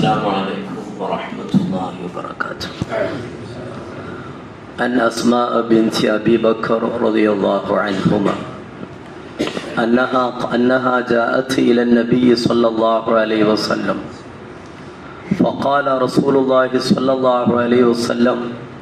السلام عليكم ورحمة الله وبركاته عن أسماء بنت أبي بكر رضي الله عنهما أنها أنها جاءت إلى النبي صلى الله عليه وسلم فقال رسول الله صلى الله عليه وسلم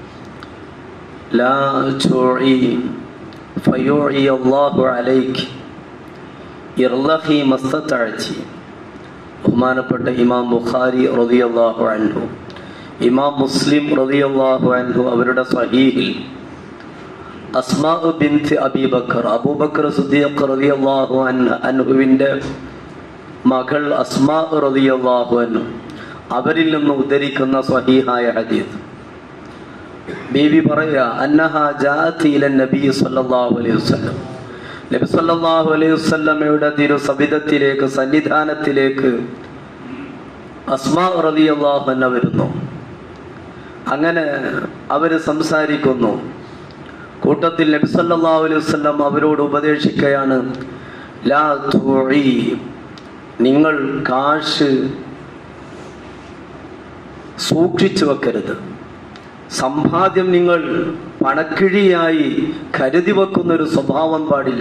لا توعي فيوعي الله عليك ഇർലഹി മസ്തത്തഴച്ചി ബഹുമാനപ്പെട്ട ഇമാം ബുഖാരി റളിയല്ലാഹു അൻഹു ഇമാം മുസ്ലിം റളിയല്ലാഹു അൻഹു അവരുടെ സ്വഹീഹിൽ അസ്മാ ബിൻത് അബീബക്കർ അബൂബക്കർ സിദ്ദീഖ് റളിയല്ലാഹു അൻഹ അൻഹുവിൻ്റെ മകൾ അസ്മാ റളിയല്ലാഹു അൻഹു അവരിൽ നിന്ന് ഉദ്ധരിക്കുന്ന സ്വഹീഹായ ഹദീസ് ബീവി പറയുക അന്നഹ ജാഅത്ത് ഇല നബി സല്ലല്ലാഹു അലൈഹി വസല്ലം നബി സല്ലല്ലാഹു അലൈഹി വസല്ലമയുടെ തിരു സവിധത്തിലേക്ക് സന്നിധാനത്തിലേക്ക് അസ്മാ റളിയല്ലാഹു അൻഹ വരുന്നു അങ്ങനെ അവര് സംസാരിക്കുന്നു കൂട്ടത്തിൽ നബി സല്ലല്ലാഹു അലൈഹി വസല്ലം അവരോട് ഉപദേശിക്കുകയാണ് ലാ തുഈ നിങ്ങൾ കാശ് സൂക്ഷിച്ചു വെക്കരുത് സമ്പാദ്യം നിങ്ങൾ പണക്കിഴിയായി കരുതി വെക്കുന്ന ഒരു സ്വഭാവം പാടില്ല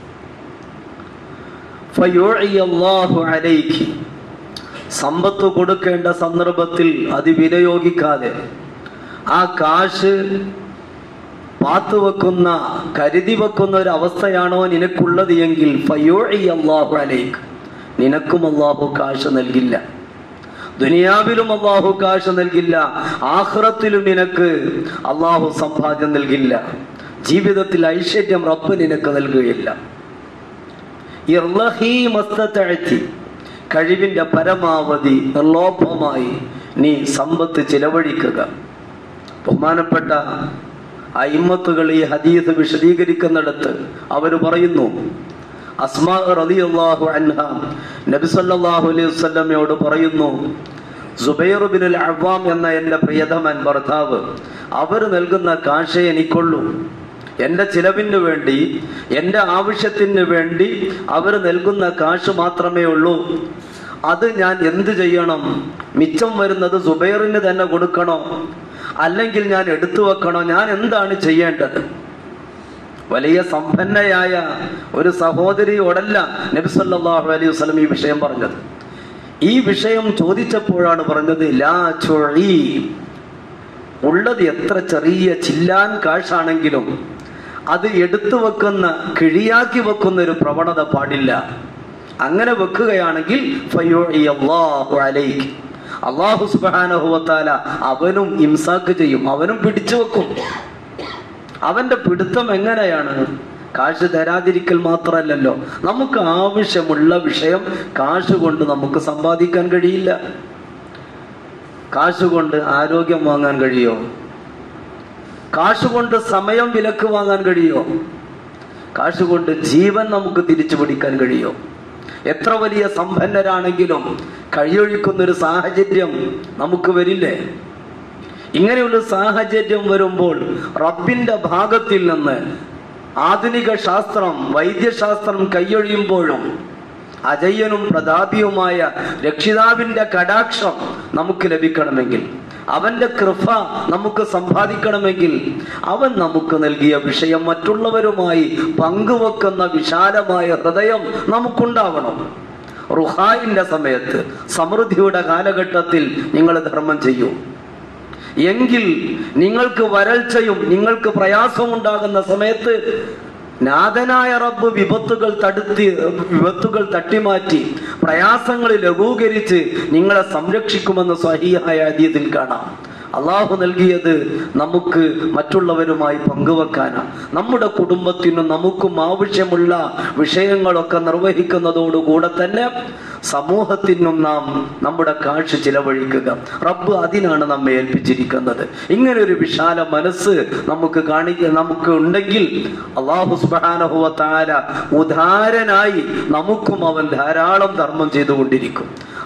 ഫയുഇയല്ലാഹു അലൈക്ക് സമ്പത്ത് കൊടുക്കേണ്ട സന്ദർഭത്തിൽ അത് വിനിയോഗിക്കാതെ ആ കാശ് പാത്തു വെക്കുന്ന കരുതി വെക്കുന്ന ഒരു അവസ്ഥയാണോ നിനക്കുള്ളത് എങ്കിൽ ഫയുഇയല്ലാഹു അലൈക്ക് നിനക്കും അള്ളാഹു കാശ് നൽകില്ല ദുനിയാവിലും അള്ളാഹു കാശ് നൽകില്ല ആഹ്റത്തിലും നിനക്ക് അള്ളാഹു സമ്പാദ്യം നൽകില്ല ജീവിതത്തിൽ ഐശ്വര്യം റബ്ബ് നിനക്ക് നൽകുകയില്ല ഇർലഹീ മസ്തത്തഴത്തി കഴിവിന്റെ പരമാവധി നിർലോഭമായി നീ സമ്പത്ത് ചിലവഴിക്കുക ബഹുമാനപ്പെട്ട അയിമത്തുകൾ ഈ ഹദീസ് വിശദീകരിക്കുന്നിടത്ത് അവർ പറയുന്നു അസ്മാ റളിയല്ലാഹു അൻഹ നബി സല്ലല്ലാഹു അലൈഹി വസല്ലമയോട് പറയുന്നു സുബൈർ ബിൻ അൽ അവ്വാം എന്ന എൻ്റെ പ്രിയതമൻ ഭർത്താവ് അവർ നൽകുന്ന കാശേ എനിക്കുള്ളൂ എൻ്റെ ചിലവിന് വേണ്ടി എൻ്റെ ആവശ്യത്തിന് വേണ്ടി അവർ നൽകുന്ന കാശ് മാത്രമേ ഉള്ളൂ അത് ഞാൻ എന്ത് ചെയ്യണം മിച്ചം വരുന്നത് സുബൈറിന് തന്നെ കൊടുക്കണോ അല്ലെങ്കിൽ ഞാൻ എടുത്തു വെക്കണോ ഞാൻ എന്താണ് ചെയ്യേണ്ടത് വലിയ സമ്പന്നയായ ഒരു സഹോദരിയോടല്ല നബി സല്ലല്ലാഹു അലൈഹി വസല്ലം ഈ വിഷയം പറഞ്ഞത് ഈ വിഷയം ചോദിച്ചപ്പോഴാണ് പറഞ്ഞത് ലാ ചൊഴി ഉള്ളത് എത്ര ചെറിയ ചില്ലാൻ കാശാണെങ്കിലും അത് എടുത്തു വെക്കുന്ന കിഴിയാക്കി വെക്കുന്ന ഒരു പ്രവണത പാടില്ല അങ്ങനെ വെക്കുകയാണെങ്കിൽ അള്ളാഹു സുബാനഹുവത്താല അവനും ഇംസാക്ക് ചെയ്യും അവനും പിടിച്ചു വെക്കും അവന്റെ പിടുത്തം എങ്ങനെയാണ് കാശ് തരാതിരിക്കൽ മാത്രമല്ലല്ലോ നമുക്ക് ആവശ്യമുള്ള വിഷയം കാശ് കൊണ്ട് നമുക്ക് സമ്പാദിക്കാൻ കഴിയില്ല കാശ് കൊണ്ട് ആരോഗ്യം വാങ്ങാൻ കഴിയോ കാശ് കൊണ്ട് സമയം വിലക്ക് വാങ്ങാൻ കഴിയോ കാശ് കൊണ്ട് ജീവൻ നമുക്ക് തിരിച്ചു പിടിക്കാൻ കഴിയോ എത്ര വലിയ സമ്പന്നരാണെങ്കിലും കഴിയൊഴിക്കുന്ന ഒരു സാഹചര്യം നമുക്ക് വരില്ലേ ഇങ്ങനെയുള്ള സാഹചര്യം വരുമ്പോൾ റബ്ബിന്റെ ഭാഗത്തിൽ നിന്ന് ആധുനിക ശാസ്ത്രം വൈദ്യശാസ്ത്രം കൈയൊഴിയുമ്പോഴും അജയ്യനും പ്രതാപിയുമായ രക്ഷിതാവിന്റെ കടാക്ഷം നമുക്ക് ലഭിക്കണമെങ്കിൽ അവന്റെ കൃപ നമുക്ക് സമ്പാദിക്കണമെങ്കിൽ അവൻ നമുക്ക് നൽകിയ വിഷയം മറ്റുള്ളവരുമായി പങ്കുവെക്കുന്ന വിശാലമായ ഹൃദയം നമുക്കുണ്ടാവണം റുഹായിന്റെ സമയത്ത് സമൃദ്ധിയുടെ കാലഘട്ടത്തിൽ നിങ്ങൾ ധർമ്മം ചെയ്യൂ എങ്കിൽ നിങ്ങൾക്ക് വരൾച്ചയും നിങ്ങൾക്ക് പ്രയാസമുണ്ടാകുന്ന സമയത്ത് നാഥനായ റബ്ബ് വിപത്തുകൾ തടുത്തി വിപത്തുകൾ തട്ടിമാറ്റി പ്രയാസങ്ങൾ ലഘൂകരിച്ച് നിങ്ങളെ സംരക്ഷിക്കുമെന്ന് സ്വഹീഹായ അതീതിൽ കാണാം അള്ളാഹു നൽകിയത് നമുക്ക് മറ്റുള്ളവരുമായി പങ്കുവെക്കാനാണ് നമ്മുടെ കുടുംബത്തിനും നമുക്കും ആവശ്യമുള്ള വിഷയങ്ങളൊക്കെ നിർവഹിക്കുന്നതോടുകൂടെ തന്നെ സമൂഹത്തിനും നാം നമ്മുടെ കാഴ്ച ചിലവഴിക്കുക റബ്ബ് അതിനാണ് നമ്മെ ഏൽപ്പിച്ചിരിക്കുന്നത് ഇങ്ങനെ ഒരു വിശാല മനസ്സ് നമുക്ക് കാണിക്ക നമുക്ക് ഉണ്ടെങ്കിൽ അള്ളാഹു സുബാനഹുവ താര ഉദാരനായി നമുക്കും അവൻ ധാരാളം ധർമ്മം ചെയ്തുകൊണ്ടിരിക്കും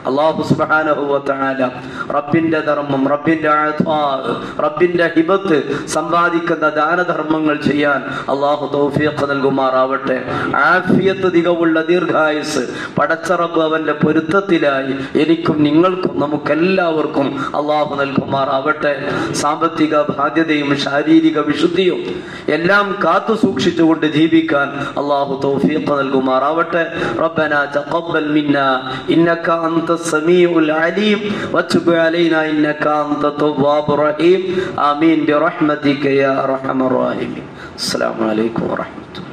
അള്ളാഹു സുബാനഹുവത്താല റബ്ബിന്റെ ധർമ്മം റബ്ബിന്റെ ആത്മാ റബ്ബിന്റെ ഹിബത്ത് സമ്പാദിക്കുന്ന ദാനധർമ്മങ്ങൾ ചെയ്യാൻ അള്ളാഹു തൗഫീഖ് നൽകുമാറാവട്ടെ ആഫിയത്ത് തികവുള്ള ദീർഘായുസ് പടച്ചറബ് അവന്റെ പൊരുത്തത്തിലായി എനിക്കും നിങ്ങൾക്കും നമുക്കെല്ലാവർക്കും അള്ളാഹു നൽകുമാറാവട്ടെ സാമ്പത്തിക ബാധ്യതയും ശാരീരിക വിശുദ്ധിയും എല്ലാം കാത്തു സൂക്ഷിച്ചുകൊണ്ട് ജീവിക്കാൻ അള്ളാഹു തൗഫീഖ് നൽകുമാറാവട്ടെ ربنا تقبل منا إنك أنت السميع العليم وتب علينا إنك أنت التواب الرحيم آمين برحمتك يا أرحم الراحمين السلام عليكم ورحمة الله